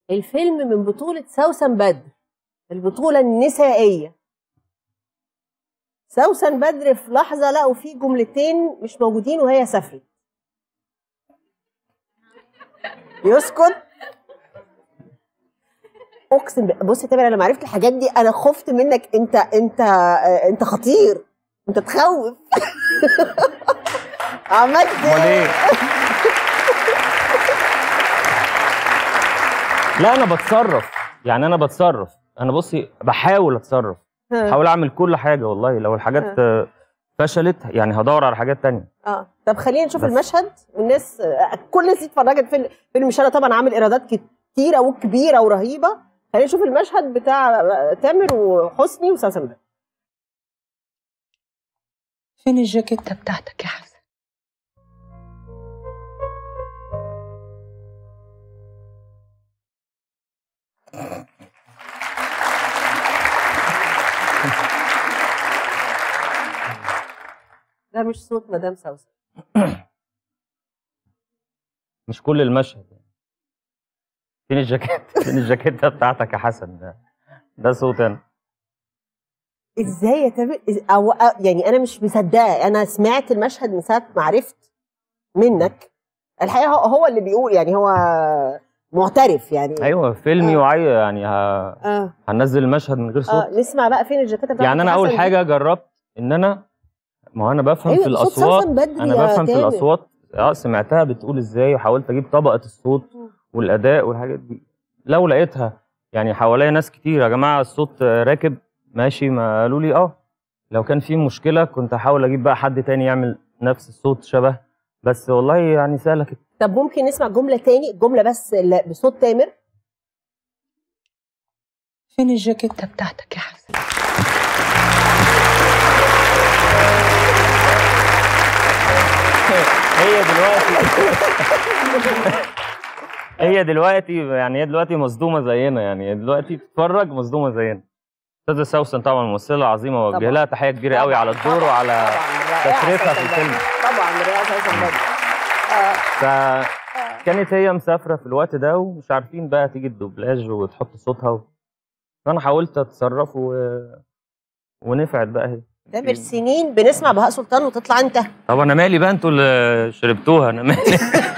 الفيلم من بطولة سوسن بدر البطولة النسائية سوسن بدر في لحظة لقوا فيه جملتين مش موجودين وهي سافرت يسكت اقسم بالله بص يا تامر انا لما عرفت الحاجات دي انا خفت منك انت انت آه، انت خطير انت تخوف عملت امال ايه لا انا بتصرف يعني انا بتصرف انا بصي بحاول اتصرف ها. بحاول اعمل كل حاجه والله لو الحاجات آه، فشلت يعني هدور على حاجات تانية اه طب خلينا نشوف بس. المشهد والناس آه، كل الناس دي اتفرجت فيلم فيلم شارع طبعا عامل ايرادات كتيره وكبيره ورهيبه خلينا نشوف المشهد بتاع آه، تامر وحسني وسوسن بدر فين الجاكيتة بتاعتك يا حسن ده مش صوت مدام سوسن مش كل المشهد يعني. فين الجاكيت فين الجاكيته بتاعتك يا حسن ده ده صوت انا ازاي يا تامر إز- أو أو- يعني انا مش مصدقه انا سمعت المشهد من ساعه ما عرفت منك الحقيقه هو- هو اللي بيقول يعني هو معترف يعني ايوه فيلمي آه. وعي يعني ه... اه هنزل المشهد من غير صوت اه نسمع بقى فين الجاكيته بتاعتك يعني انا يا اول حسن دي؟ حاجه جربت ان انا ما هو انا بفهم أيوة، في صوت الاصوات سوسن بدري انا يا بفهم في تامر. الاصوات اه سمعتها بتقول ازاي وحاولت اجيب طبقه الصوت مم. والاداء والحاجات دي لو لقيتها يعني حواليا ناس كتير يا جماعه الصوت آه، راكب ماشي ما قالوا لي اه لو كان في مشكله كنت هحاول اجيب بقى حد تاني يعمل نفس الصوت شبه بس والله يعني سهله كده طب ممكن نسمع جمله تاني جمله بس اللي بصوت تامر فين الجاكيتة بتاعتك يا حسن هي دلوقتي هي دلوقتي يعني هي دلوقتي مصدومه زينا يعني هي دلوقتي بتتفرج مصدومه زينا استاذه سوسن طبعا ممثله عظيمه وجه طبعاً. لها تحيه كبيره قوي على الدور طبعاً، وعلى طبعاً، رائعة تشريفها في سوسن الفيلم. بدر. طبعا رائعه سوسن بدر آه، فكانت هي مسافره في الوقت ده ومش عارفين بقى تيجي الدوبلاج وتحط صوتها و... فانا حاولت اتصرف و... ونفعت بقى هي تامر سنين بنسمع بهاء سلطان وتطلع انت طب انا مالي بقى انتوا اللي شربتوها انا مالي